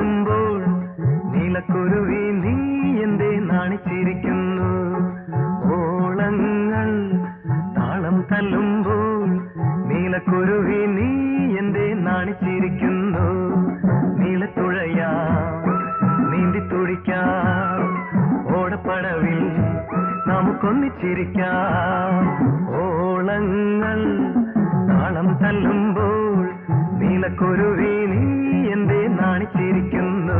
തല്ലുമ്പോൾ നീലക്കുരുവി നീ എന്തേ നാണിച്ചിരിക്കുന്നു ഓളങ്ങൾ താളം തല്ലുമ്പോൾ നീലക്കുരുവി നീ എന്തേ നാണിച്ചിരിക്കുന്നു നീലത്തുഴയാ നീന്തി തുടിക്കാം ഓടപ്പടവിൽ നമുക്കൊന്നിച്ചിരിക്കാം ഓളങ്ങൾ താളം തല്ലുമ്പോൾ നീലക്കുരുവി നീ എന്തേ നാണിച്ചിരിക്കുന്നു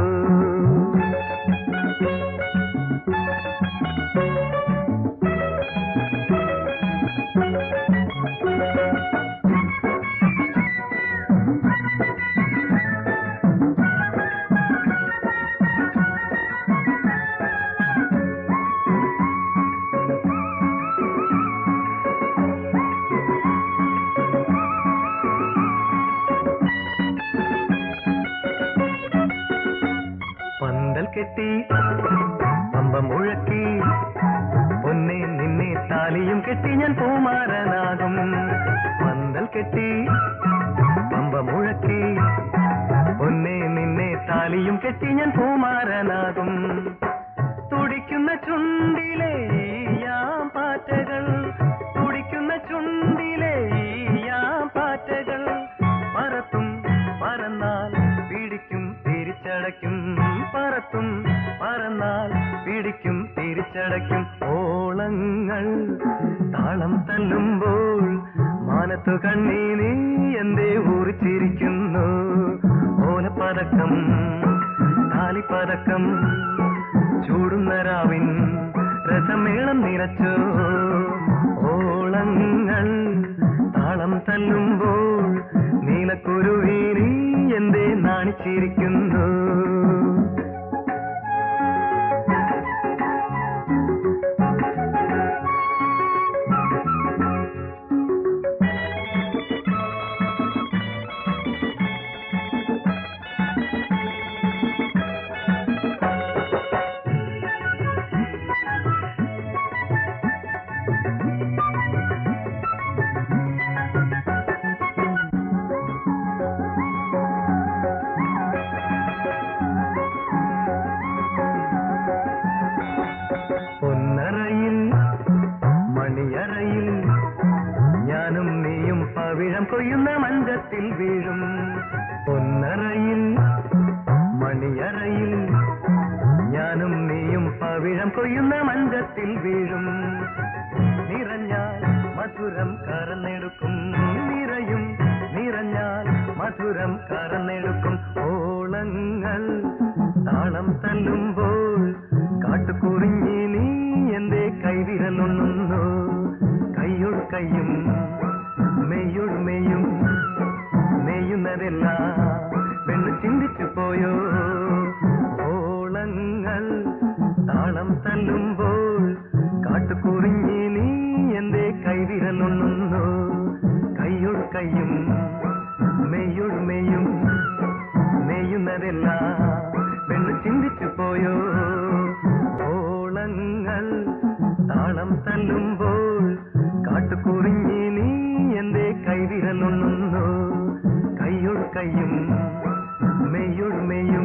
പന്തൽ കെട്ടി പമ്പ മുഴക്കി പൊന്നെ നിന്നെ താലിയും കെട്ടി ഞാൻ പൂമാരനാകും പന്തൽ കെട്ടി പമ്പ മുഴക്കി പൊന്നെ നിന്നെ താലിയും കെട്ടി ഞാൻ പൂമാരനാകും തുടിക്കുന്ന ചുണ്ടിലെ ഈയാം പാറ്റകൾ തുടിക്കുന്ന ചുണ്ടിലെ ഈയാം പാറ്റകൾ പറത്തും പറന്നാൽ പിടിക്കും തിരിച്ചടയ്ക്കും പറത്തും പറന്നാൽ പിടിക്കും തിരിച്ചടയ്ക്കും ഓളങ്ങൾ താളം തല്ലുമ്പോൾ മാനത്തു കണ്ണീ നീ എന്തേ ഊറിച്ചിരിക്കുന്നു ഓലപ്പതക്കം താലിപ്പതക്കം ചൂടുന്ന രാവിൻ രസമേളം നിറച്ചു ഓളങ്ങൾ താളം തല്ലുമ്പോൾ നീലക്കുരുവി നീ എന്തേ നാണിച്ചിരിക്കുന്നു പൊന്നറയിൽ മണിയറയിൽ ഞാനും നീയും പവിഴം കൊയ്യുന്ന മഞ്ചത്തിൽ വീഴും പൊന്നറയിൽ മണിയറയിൽ ഞാനും നീയും പവിഴം കൊയ്യുന്ന മഞ്ചത്തിൽ വീഴും നിറഞ്ഞാൽ മധുരം കറന്നെടുക്കും നിറയും നിറഞ്ഞാൽ മധുരം കറന്നെടുക്കും ഓളങ്ങൾ താളം തല്ലുമ്പോൾ കാട്ടുകുറിഞ്ഞി നീ എന്റെ കൈവിരലൊണ്ണുന്നു കൈയൊട് കൈയും മെയ്യൊട് മെയ്യും നെയ്യുന്നതെല്ലാം പെണ്ണ് ചിന്തിച്ചു പോയോ ഓളങ്ങൾ താളം തല്ലുമ്പോൾ കാട്ടുകുറിഞ്ഞി നീ എന്റെ കൈവിരലൊണ്ണുന്നു കൈയൊട് കൈയും മെയ്യൊട് മെയ്യും നെയ്യുന്നതെല്ലാം പെണ്ണ് ചിന്തിച്ചു പോയോ ഓളങ്ങൾ താളം തല്ലുമ്പോൾ കാട്ടുകുറിഞ്ഞി നീ എന്റെ കൈവിരലൊണ്ണുന്നു കൈയൊട് കൈയും മെയ്യൊട് മെയ്യും